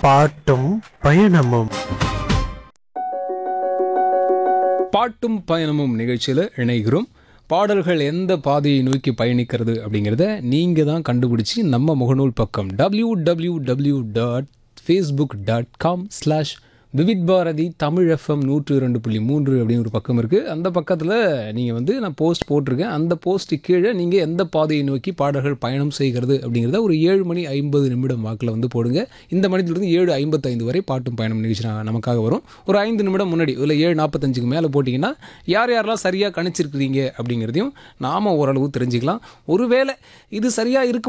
பாட்டும் பயணமும் பாட்டும் பயணமும் நிகழ்ச்சியில் இணைகிறோம் பாடல்கள் எந்த பாதையை நோக்கி பயணிக்கிறது அப்படிங்கிறத நீங்கள் தான் கண்டுபிடிச்சி நம்ம முகநூல் பக்கம் W W W dot Facebook dot com slash Vividh Bharati Tamil F M நூற்று இரண்டு புள்ளி மூன்று அப்படின்னு ஒரு பக்கம் இருக்குது அந்த பக்கத்தில் நீங்கள் வந்து நான் போஸ்ட் போட்டிருக்கேன் அந்த போஸ்ட்டு கீழே நீங்கள் எந்த பாதையை நோக்கி பாடல்கள் பயணம் செய்கிறது அப்படிங்கிறத ஒரு ஏழு மணி ஐம்பது நிமிடம் வாக்கில் வந்து போடுங்க இந்த மணிலிருந்து ஏழு ஐம்பத்தைந்து வரை பாட்டும் பயணம் நிகழ்ச்சி நா- நமக்காக வரும் ஒரு ஐந்து நிமிடம் முன்னாடி இல்லை ஏழு நாற்பத்தஞ்சுக்கு மேலே போட்டிங்கன்னா யார் யாரெல்லாம் சரியாக கணிச்சிருக்கிறீங்க அப்படிங்கிறதையும் நாம் ஓரளவு தெரிஞ்சுக்கலாம் ஒருவேளை இது சரியாக இருக்க